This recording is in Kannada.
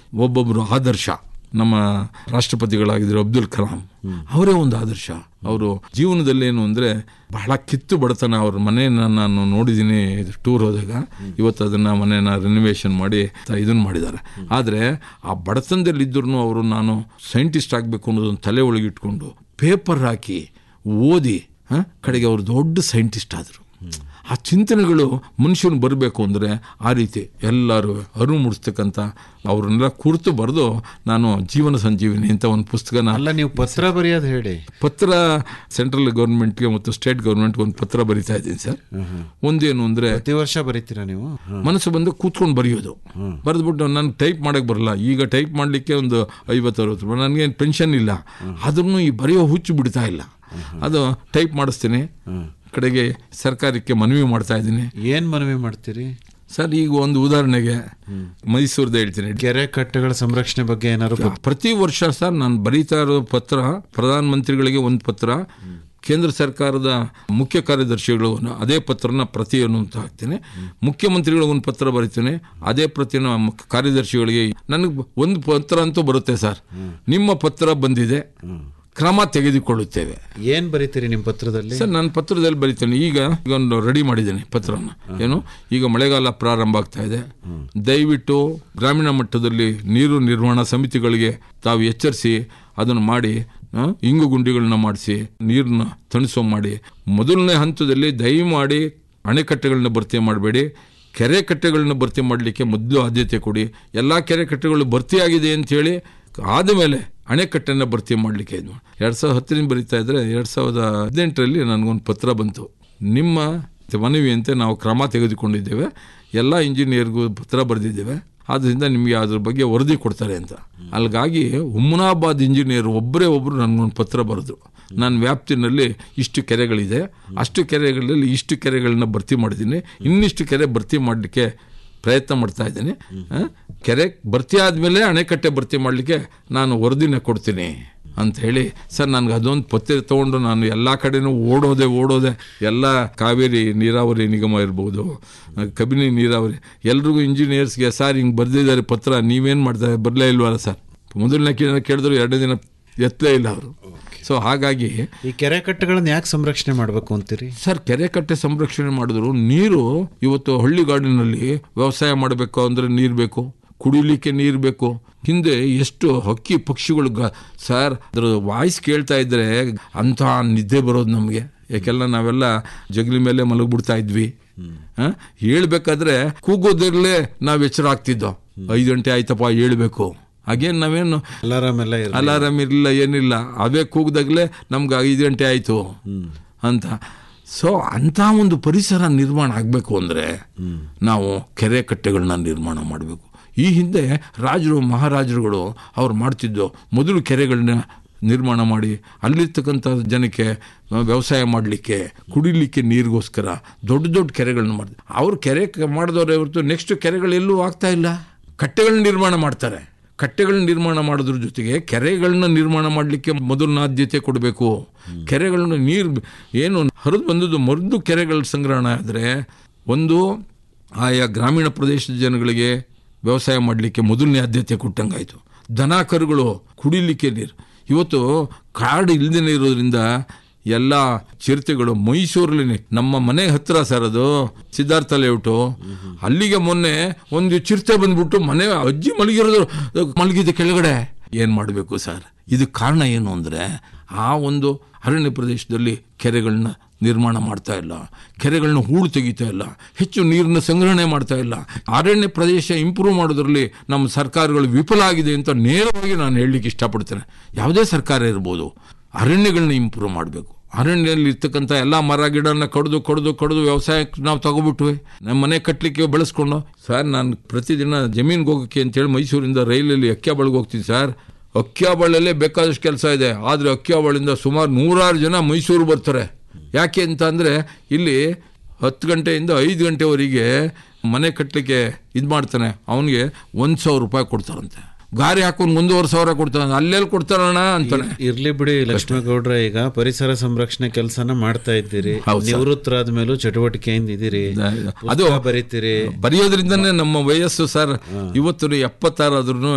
ಒಬ್ಬೊಬ್ಬರು ಆದರ್ಶ ನಮ್ಮ ರಾಷ್ಟ್ರಪತಿಗಳಾಗಿದ್ರು ಅಬ್ದುಲ್ ಕಲಾಂ ಅವರೇ ಒಂದು ಆದರ್ಶ ಅವರು ಜೀವನದಲ್ಲಿ ಏನು ಅಂದರೆ ಬಹಳ ಕಿತ್ತು ಬಡತನ ಅವ್ರ ಮನೆಯನ್ನ ನಾನು ನೋಡಿದ್ದೀನಿ ಟೂರ್ ಹೋದಾಗ ಇವತ್ತು ಅದನ್ನ ಮನೆಯನ್ನ ರಿನೋವೇಷನ್ ಮಾಡಿ ಇದನ್ನು ಮಾಡಿದ್ದಾರೆ ಆದರೆ ಆ ಬಡತನದಲ್ಲಿ ಇದ್ರೂ ಅವರು ನಾನು ಸೈಂಟಿಸ್ಟ್ ಆಗಬೇಕು ಅನ್ನೋದೊಂದು ತಲೆ ಒಳಗೆ ಇಟ್ಕೊಂಡು ಪೇಪರ್ ಹಾಕಿ ಓದಿ ಆ, ಕಡೆಗೆ ಅವರು ದೊಡ್ಡ ಸೈಂಟಿಸ್ಟ್ ಆದರು ಆ ಚಿಂತನೆಗಳು ಮನುಷ್ಯನು ಬರಬೇಕು ಅಂದರೆ ಆ ರೀತಿ ಎಲ್ಲರೂ ಅರಿವು ಮೂಡಿಸ್ತಕ್ಕಂಥ ಅವ್ರನ್ನೆಲ್ಲ ಕುರಿತು ಬರೆದು ನಾನು ಜೀವನ ಸಂಜೀವಿನಿ ಅಂತ ಒಂದು ಪುಸ್ತಕನ ಅಲ್ಲ ನೀವು ಪತ್ರ ಬರೆಯೋದು ಹೇಳಿ ಪತ್ರ ಸೆಂಟ್ರಲ್ ಗೌರ್ಮೆಂಟ್ಗೆ ಮತ್ತು ಸ್ಟೇಟ್ ಗೌರ್ಮೆಂಟ್ಗೆ ಒಂದು ಪತ್ರ ಬರಿತಾ ಇದ್ದೀನಿ ಸರ್ ಒಂದೇನು ಅಂದರೆ ಪ್ರತಿ ವರ್ಷ ಬರೀತೀರಾ ನೀವು ಹ. ಮನಸ್ಸು ಬಂದು ಕೂತ್ಕೊಂಡು ಬರೆಯೋದು ಬರೆದ್ಬಿಟ್ಟು ನಾನು ಟೈಪ್ ಮಾಡಕ್ಕೆ ಬರಲ್ಲ ಈಗ ಟೈಪ್ ಮಾಡಲಿಕ್ಕೆ ಒಂದು ಐವತ್ತು ಅರವತ್ತು ರೂಪಾಯಿ ನನಗೇನು ಪೆನ್ಷನ್ ಇಲ್ಲ ಆದ್ರೂ ಈ ಬರೆಯೋ ಹುಚ್ಚು ಬಿಡ್ತಾ ಇಲ್ಲ ಅದು ಟೈಪ್ ಮಾಡಿಸ್ತೀನಿ ಕಡೆಗೆ ಸರ್ಕಾರಕ್ಕೆ ಮನವಿ ಮಾಡ್ತಾ ಇದ್ದೀನಿ ಏನ್ ಮನವಿ ಮಾಡ್ತೀರಿ ಸರ್ ಈಗ ಒಂದು ಉದಾಹರಣೆಗೆ ಮೈಸೂರ್ದು ಹೇಳ್ತೀನಿ ಕೆರೆ ಕಟ್ಟೆಗಳ ಸಂರಕ್ಷಣೆ ಬಗ್ಗೆ ಏನಾದ್ರು ಪುತ್- ಪ್ರತಿ ವರ್ಷ ಸರ್ ನಾನು ಬರೀತಾ ಇರೋ ಪತ್ರ ಪ್ರಧಾನ ಮಂತ್ರಿಗಳಿಗೆ ಒಂದು ಪತ್ರ ಕೇಂದ್ರ ಸರ್ಕಾರದ ಮುಖ್ಯ ಕಾರ್ಯದರ್ಶಿಗಳು ಅದೇ ಪತ್ರನ ಪ್ರತಿಯನ್ನು ಅಂತ ಹಾಕ್ತೀನಿ ಮುಖ್ಯಮಂತ್ರಿಗಳಿಗೆ ಒಂದು ಪತ್ರ ಬರಿತೀನಿ ಅದೇ ಪ್ರತಿನ ಮುಖ್ಯ ಕಾರ್ಯದರ್ಶಿಗಳಿಗೆ ನನಗೆ ಒಂದು ಪತ್ರ ಅಂತೂ ಬರುತ್ತೆ ಸರ್ ನಿಮ್ಮ ಪತ್ರ ಬಂದಿದೆ ಕ್ರಮ ತೆಗೆದುಕೊಳ್ಳುತ್ತೇವೆ ಏನ್ ಬರೀತೀರಿ ನಿಮ್ ಪತ್ರದಲ್ಲಿ ಸರ್ ನಾನು ಪತ್ರದಲ್ಲಿ ಬರಿತೇನೆ ಈಗ ಈಗ ಒಂದು ರೆಡಿ ಮಾಡಿದ್ದೇನೆ ಪತ್ರನ ಏನು ಈಗ ಮಳೆಗಾಲ ಪ್ರಾರಂಭ ಆಗ್ತಾ ಇದೆ ದಯವಿಟ್ಟು ಗ್ರಾಮೀಣ ಮಟ್ಟದಲ್ಲಿ ನೀರು ನಿರ್ವಹಣಾ ಸಮಿತಿಗಳಿಗೆ ತಾವು ಎಚ್ಚರಿಸಿ ಅದನ್ನು ಮಾಡಿ ಆ, ಇಂಗು ಗುಂಡಿಗಳನ್ನ ಮಾಡಿಸಿ ನೀರನ್ನ ತಣಿಸೋ ಮಾಡಿ ಮೊದಲನೇ ಹಂತದಲ್ಲಿ ದಯಮಾಡಿ ಅಣೆಕಟ್ಟೆಗಳನ್ನ ಭರ್ತಿ ಮಾಡಬೇಡಿ ಕೆರೆ ಕಟ್ಟೆಗಳನ್ನ ಭರ್ತಿ ಮಾಡಲಿಕ್ಕೆ ಮೊದಲು ಆದ್ಯತೆ ಕೊಡಿ ಎಲ್ಲ ಕೆರೆ ಕಟ್ಟೆಗಳು ಭರ್ತಿಯಾಗಿದೆ ಅಂತೇಳಿ ಆದಮೇಲೆ ಅಣೆಕಟ್ಟೆನ ಭರ್ತಿ ಮಾಡಲಿಕ್ಕೆ ಇದು ಎರಡು ಸಾವಿರದ ಹತ್ತರಿಂದ ಬರೀತಾ ಇದ್ರೆ ಎರಡು ಸಾವಿರದ ಹದಿನೆಂಟರಲ್ಲಿ ನನಗೊಂದು ಪತ್ರ ಬಂತು ನಿಮ್ಮ ಮನವಿಯಂತೆ ನಾವು ಕ್ರಮ ತೆಗೆದುಕೊಂಡಿದ್ದೇವೆ ಎಲ್ಲ ಇಂಜಿನಿಯರ್ಗೂ ಪತ್ರ ಬರೆದಿದ್ದೇವೆ ಆದ್ದರಿಂದ ನಿಮಗೆ ಅದ್ರ ಬಗ್ಗೆ ವರದಿ ಕೊಡ್ತಾರೆ ಅಂತ ಅಲ್ಲಿಗಾಗಿ ಹುಮ್ನಾಬಾದ್ ಇಂಜಿನಿಯರ್ ಒಬ್ಬರೇ ಒಬ್ಬರು ನನಗೊಂದು ಪತ್ರ ಬರೆದ್ರು ನನ್ನ ವ್ಯಾಪ್ತಿನಲ್ಲಿ ಇಷ್ಟು ಕೆರೆಗಳಿದೆ ಅಷ್ಟು ಕೆರೆಗಳಲ್ಲಿ ಇಷ್ಟು ಕೆರೆಗಳನ್ನ ಭರ್ತಿ ಮಾಡಿದ್ದೀನಿ ಇನ್ನಿಷ್ಟು ಕೆರೆ ಭರ್ತಿ ಮಾಡಲಿಕ್ಕೆ ಪ್ರಯತ್ನ ಮಾಡ್ತಾ ಇದ್ದೀನಿ ಆ, ಕೆರೆ ಭರ್ತಿ ಆದಮೇಲೆ ಅಣೆಕಟ್ಟೆ ಭರ್ತಿ ಮಾಡಲಿಕ್ಕೆ ನಾನು ವರದಿನ ಕೊಡ್ತೀನಿ ಅಂತ ಹೇಳಿ ಸರ್ ನನಗೆ ಅದೊಂದು ಪತ್ತೆ ತೊಗೊಂಡು ನಾನು ಎಲ್ಲ ಕಡೆನೂ ಓಡೋದೆ ಓಡೋದೆ ಎಲ್ಲ ಕಾವೇರಿ ನೀರಾವರಿ ನಿಗಮ ಇರ್ಬೋದು ಕಬಿನಿ ನೀರಾವರಿ ಎಲ್ರಿಗೂ ಇಂಜಿನಿಯರ್ಸ್ಗೆ ಸರ್ ಹಿಂಗೆ ಬರೆದಿದ್ದಾರೆ ಪತ್ರ ನೀವೇನು ಮಾಡ್ತಾರೆ ಬರಲೇ ಇಲ್ವಲ್ಲ ಸರ್ ಮೊದಲನೇ ಕೇಳಿದ್ರು ಎರಡನೇ ದಿನ ಎತ್ತಲೇ ಇಲ್ಲ ಅವರು ಸೊ ಹಾಗಾಗಿ ಈ ಕೆರೆ ಕಟ್ಟೆಗಳನ್ನ ಯಾಕೆ ಸಂರಕ್ಷಣೆ ಮಾಡ್ಬೇಕು ಅಂತೀರಿ ಸರ್ ಕೆರೆ ಕಟ್ಟೆ ಸಂರಕ್ಷಣೆ ಮಾಡಿದ್ರು ನೀರು ಇವತ್ತು ಹಳ್ಳಿಗಾಡಿನಲ್ಲಿ ವ್ಯವಸಾಯ ಮಾಡಬೇಕು ಅಂದ್ರೆ ನೀರು ಬೇಕು ಕುಡಿಲಿಕ್ಕೆ ನೀರು ಬೇಕು ಹಿಂದೆ ಎಷ್ಟು ಹಕ್ಕಿ ಪಕ್ಷಿಗಳು ಗ- ಸರ್ ಅದ್ರ ವಾಯ್ಸ್ ಕೇಳ್ತಾ ಇದ್ರೆ ಅಂತ ನಿದ್ದೆ ಬರೋದು ನಮಗೆ ಯಾಕೆಲ್ಲ ನಾವೆಲ್ಲ ಜಗಲಿ ಮೇಲೆ ಮಲಗ್ಬಿಡ್ತಾ ಇದ್ವಿ ಆ? ಹೇಳ್ಬೇಕಾದ್ರೆ ಕೂಗೋದಿರ್ಲೇ ನಾವು ಎಚ್ಚರ ಆಗ್ತಿದ್ದೋ ಐದು ಗಂಟೆ ಆಯ್ತಪ್ಪ ಹೇಳ್ಬೇಕು ಹಾಗೇನು ನಾವೇನು ಅಲಾರಾಮ್ ಎಲ್ಲ ಇರ್ಲಿ. ಅಲಾರಾಮ್ ಇರಲಿಲ್ಲ ಏನಿಲ್ಲ ಅವೇ ಕೂಗ್ದಾಗಲೇ ನಮ್ಗೆ ಐದು ಗಂಟೆ ಆಯಿತು ಅಂತ ಸೊ ಅಂಥ ಒಂದು ಪರಿಸರ ನಿರ್ಮಾಣ ಆಗಬೇಕು ಅಂದರೆ ನಾವು ಕೆರೆ ಕಟ್ಟೆಗಳನ್ನ ನಿರ್ಮಾಣ ಮಾಡಬೇಕು ಈ ಹಿಂದೆ ರಾಜರು ಮಹಾರಾಜರುಗಳು ಅವ್ರು ಮಾಡ್ತಿದ್ದು ಮೊದಲು ಕೆರೆಗಳನ್ನ ನಿರ್ಮಾಣ ಮಾಡಿ ಅಲ್ಲಿರ್ತಕ್ಕಂಥ ಜನಕ್ಕೆ ಆ, ವ್ಯವಸಾಯ ಮಾಡಲಿಕ್ಕೆ ಕುಡಿಲಿಕ್ಕೆ ನೀರಿಗೋಸ್ಕರ ದೊಡ್ಡ ದೊಡ್ಡ ಕೆರೆಗಳನ್ನ ಮಾಡಿದ್ರು ಅವ್ರು ಕೆರೆ ಕ- ಮಾಡಿದವ್ರೆ ಹೊರತು ನೆಕ್ಸ್ಟ್ ಕೆರೆಗಳೆಲ್ಲೂ ಆಗ್ತಾ ಇಲ್ಲ ಕಟ್ಟೆಗಳನ್ನ ನಿರ್ಮಾಣ ಮಾಡ್ತಾರೆ ಕಟ್ಟೆಗಳನ್ನ ನಿರ್ಮಾಣ ಮಾಡೋದ್ರ ಜೊತೆಗೆ ಕೆರೆಗಳನ್ನ ನಿರ್ಮಾಣ ಮಾಡಲಿಕ್ಕೆ ಮೊದಲನ ಆದ್ಯತೆ ಕೊಡಬೇಕು ಕೆರೆಗಳನ್ನ ನೀರು ಏನು ಹರಿದು ಬಂದದ್ದು ಮರ್ದು ಕೆರೆಗಳ ಸಂಗ್ರಹಣ ಆದರೆ ಒಂದು ಆಯಾ ಗ್ರಾಮೀಣ ಪ್ರದೇಶದ ಜನಗಳಿಗೆ ವ್ಯವಸಾಯ ಮಾಡಲಿಕ್ಕೆ ಮೊದಲನೇ ಆದ್ಯತೆ ಕೊಟ್ಟಂಗಾಯಿತು ದನ ಕರುಗಳು ಕುಡಿಲಿಕ್ಕೆ ನೀರು ಇವತ್ತು ಕಾಡು ಇಲ್ದೇನೆ ಇರೋದ್ರಿಂದ ಎಲ್ಲ ಚಿರತೆಗಳು ಮೈಸೂರಲ್ಲಿ ನಮ್ಮ ಮನೆ ಹತ್ರ ಸರ್ ಅದು ಸಿದ್ಧಾರ್ಥ ಲೇಔಟು ಅಲ್ಲಿಗೆ ಮೊನ್ನೆ ಒಂದು ಚಿರತೆ ಬಂದ್ಬಿಟ್ಟು ಮನೆ ಅಜ್ಜಿ ಮಲಗಿರೋದು ಮಲಗಿದೆ ಕೆಳಗಡೆ ಏನ್ ಮಾಡಬೇಕು ಸರ್ ಇದಕ್ಕೆ ಕಾರಣ ಏನು ಅಂದ್ರೆ ಆ ಒಂದು ಅರಣ್ಯ ಪ್ರದೇಶದಲ್ಲಿ ಕೆರೆಗಳನ್ನ ನಿರ್ಮಾಣ ಮಾಡ್ತಾ ಇಲ್ಲ ಕೆರೆಗಳನ್ನ ಹೂಳು ತೆಗಿತಾ ಇಲ್ಲ ಹೆಚ್ಚು ನೀರನ್ನ ಸಂಗ್ರಹಣೆ ಮಾಡ್ತಾ ಇಲ್ಲ ಅರಣ್ಯ ಪ್ರದೇಶ ಇಂಪ್ರೂವ್ ಮಾಡೋದ್ರಲ್ಲಿ ನಮ್ಮ ಸರ್ಕಾರಗಳು ವಿಫಲ ಆಗಿದೆ ಅಂತ ನೇರವಾಗಿ ನಾನು ಹೇಳಲಿಕ್ಕೆ ಇಷ್ಟಪಡ್ತೇನೆ ಯಾವುದೇ ಸರ್ಕಾರ ಇರ್ಬೋದು ಅರಣ್ಯಗಳನ್ನ ಇಂಪ್ರೂವ್ ಮಾಡಬೇಕು ಅರಣ್ಯದಲ್ಲಿ ಇರ್ತಕ್ಕಂಥ ಎಲ್ಲ ಮರ ಗಿಡನ ಕಡ್ದು ಕಡ್ದು ಕಡ್ದು ವ್ಯವಸಾಯಕ್ಕೆ ನಾವು ತಗೋಬಿಟ್ವಿ ನಮ್ಮ ಮನೆ ಕಟ್ಟಲಿಕ್ಕೆ ಬೆಳೆಸ್ಕೊಂಡು ಸರ್ ನಾನು ಪ್ರತಿದಿನ ಜಮೀನ್ಗೆ ಹೋಗೋಕ್ಕೆ ಅಂತೇಳಿ ಮೈಸೂರಿಂದ ರೈಲಲ್ಲಿ ಅಕ್ಕಿಯಾಬಳ್ಗೆ ಹೋಗ್ತೀನಿ ಸರ್ ಅಕ್ಕಿಯಾಬಳಲ್ಲೇ ಬೇಕಾದಷ್ಟು ಕೆಲಸ ಇದೆ ಆದರೆ ಅಕ್ಕಿಯಾಬಳಿಂದ ಸುಮಾರು ನೂರಾರು ಜನ ಮೈಸೂರು ಬರ್ತಾರೆ ಯಾಕೆ ಅಂತ ಅಂದರೆ ಇಲ್ಲಿ ಹತ್ತು ಗಂಟೆಯಿಂದ ಐದು ಗಂಟೆವರೆಗೆ ಮನೆ ಕಟ್ಟಲಿಕ್ಕೆ ಇದು ಮಾಡ್ತಾನೆ ಅವನಿಗೆ ಒಂದು ಸಾವಿರ ರೂಪಾಯಿ ಕೊಡ್ತಾರಂತೆ ಗಾರಿ ಹಾಕೊಂಡು ಒಂದೂವರೆ ಸಾವಿರ ಕೊಡ್ತಾನೆ ಅಲ್ಲೆಲ್ಲಿ ಕೊಡ್ತಾರಣ್ಣ ಅಂತಾನೆ ಇರ್ಲಿ ಬಿಡಿ ಲಕ್ಷ್ಮೇಗೌಡ್ರ ಈಗ ಪರಿಸರ ಸಂರಕ್ಷಣೆ ಕೆಲಸನ ಮಾಡ್ತಾ ಇದ್ದೀರಿ ನಿವೃತ್ತರಾದ್ಮೇಲೂ ಚಟುವಟಿಕೆಯಿಂದ ಇದೀರಿ ಅದು ಪುಸ್ತಕ ಬರೀತೀರಿ ಬರೆಯೋದ್ರಿಂದನೇ ನಮ್ಮ ವಯಸ್ಸು ಸರ್ ಇವತ್ತು ಎಪ್ಪತ್ತಾರಾದ್ರೂ